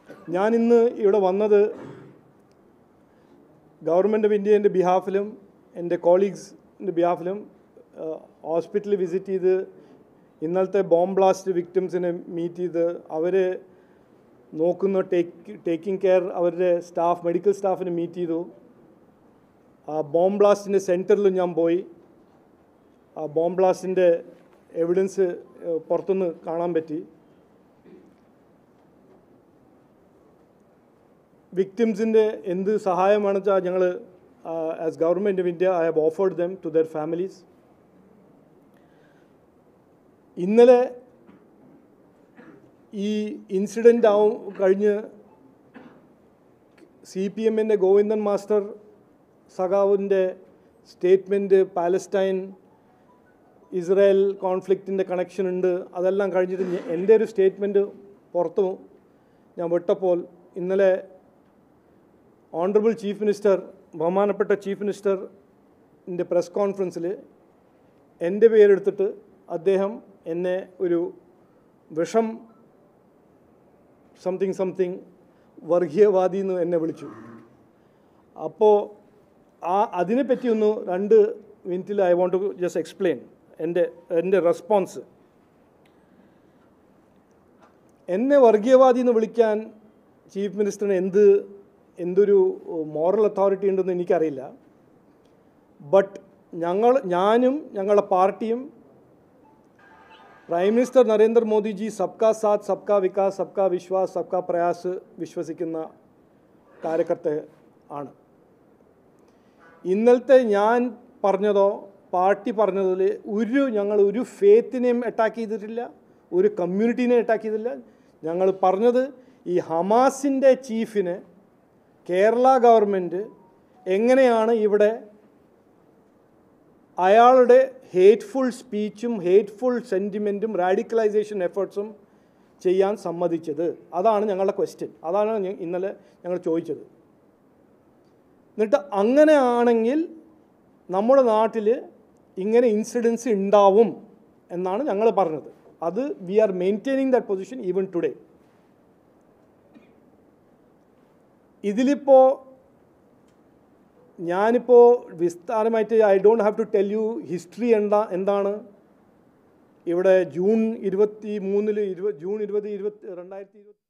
ഞാൻ ഇന്ന് ഇവിടെ വന്നത് ഗവൺമെൻറ് ഓഫ് ഇന്ത്യൻ്റെ ബിഹാഫിലും എൻ്റെ കോളീഗ്സിൻ്റെ ബിഹാഫിലും ഹോസ്പിറ്റലിൽ വിസിറ്റ് ചെയ്ത് ഇന്നലത്തെ ബോംബ് ബ്ലാസ്റ്റ് വിക്ടിംസിനെ മീറ്റ് ചെയ്ത് അവർ നോക്കുന്ന ടേക്ക് ടേക്കിംഗ് കെയർ അവരുടെ സ്റ്റാഫ് മെഡിക്കൽ സ്റ്റാഫിനെ മീറ്റ് ചെയ്തു ആ ബോംബ് ബ്ലാസ്റ്റിൻ്റെ സെൻറ്ററിലും ഞാൻ പോയി ആ ബോംബ് ബ്ലാസ്റ്റിൻ്റെ എവിഡൻസ് പുറത്തുനിന്ന് കാണാൻ പറ്റി വിക്ടിംസിൻ്റെ എന്ത് സഹായമാണെന്ന് വെച്ചാൽ ഞങ്ങൾ as government of India I have offered them to their families ഇന്നലെ ഈ ഇൻസിഡൻ്റ് ആവും കഴിഞ്ഞ് സി പി എമ്മിൻ്റെ ഗോവിന്ദൻ മാസ്റ്റർ സഖാവിൻ്റെ സ്റ്റേറ്റ്മെൻറ്റ് പാലസ്റ്റൈൻ ഇസ്രായേൽ കോൺഫ്ലിക്റ്റിൻ്റെ കണക്ഷൻ ഉണ്ട് അതെല്ലാം കഴിഞ്ഞിട്ട് ഞ- എൻ്റെ ഒരു സ്റ്റേറ്റ്മെൻറ്റ് പുറത്തു ഞാൻ വിട്ടപ്പോൾ ഇന്നലെ ഓണറബിൾ ചീഫ് മിനിസ്റ്റർ ബഹുമാനപ്പെട്ട ചീഫ് മിനിസ്റ്ററിൻ്റെ പ്രസ് കോൺഫറൻസിൽ എൻ്റെ പേരെടുത്തിട്ട് അദ്ദേഹം എന്നെ ഒരു വിഷം സംതിങ് സംതിങ് വർഗീയവാദി എന്ന് എന്നെ വിളിച്ചു അപ്പോൾ ആ അതിനെപ്പറ്റി ഒന്ന് രണ്ട് മിനിറ്റിൽ I want to just explain എൻ്റെ എൻ്റെ റെസ്പോൺസ് എന്നെ വർഗീയവാദി എന്ന് വിളിക്കാൻ ചീഫ് മിനിസ്റ്ററിന് എന്ത് എന്തൊരു മോറൽ അതോറിറ്റി ഉണ്ടെന്ന് എനിക്കറിയില്ല ബട്ട് ഞങ്ങൾ ഞാനും ഞങ്ങളുടെ പാർട്ടിയും പ്രൈം മിനിസ്റ്റർ നരേന്ദ്രമോദിജി സബ്കാ സാത്ത് സബ്കാ വികാസ് സബ്കാ വിശ്വാസ് സബ്കാ പ്രയാസ് വിശ്വസിക്കുന്ന കാര്യകർത്ത ആണ് ഇന്നലത്തെ ഞാൻ പറഞ്ഞതോ പാർട്ടി പറഞ്ഞതിൽ ഒരു ഞങ്ങൾ ഒരു ഫേത്തിനെയും അറ്റാക്ക് ചെയ്തിട്ടില്ല ഒരു കമ്മ്യൂണിറ്റീനെ അറ്റാക്ക് ചെയ്തില്ല ഞങ്ങൾ പറഞ്ഞത് ഈ ഹമാസിൻ്റെ ചീഫിനെ കേരള ഗവൺമെൻറ് എങ്ങനെയാണ് ഇവിടെ അയാളുടെ ഹേറ്റ്ഫുൾ സ്പീച്ചും ഹേറ്റ്ഫുൾ സെൻറ്റിമെൻറ്റും റാഡിക്കലൈസേഷൻ എഫേർട്സും ചെയ്യാൻ സമ്മതിച്ചത് അതാണ് ഞങ്ങളുടെ ക്വസ്റ്റ്യൻ അതാണ് ഞ- ഇന്നലെ ഞങ്ങൾ ചോദിച്ചത് എന്നിട്ട് അങ്ങനെയാണെങ്കിൽ നമ്മുടെ നാട്ടിൽ ഇങ്ങനെ ഇൻസിഡൻസ് ഉണ്ടാവും എന്നാണ് ഞങ്ങൾ പറഞ്ഞത് അത് we are maintaining that position even today ഇതിലിപ്പോൾ ഞാനിപ്പോൾ വിസ്താരമായിട്ട് I don't have to tell you history എന്താ എന്താണ് ഇവിടെ ജൂൺ ഇരുപത്തി മൂന്നിൽ ഇരുപത് ജൂൺ ഇരുപത് ഇരുപത്തി രണ്ടായിരത്തി ഇരുപത്തി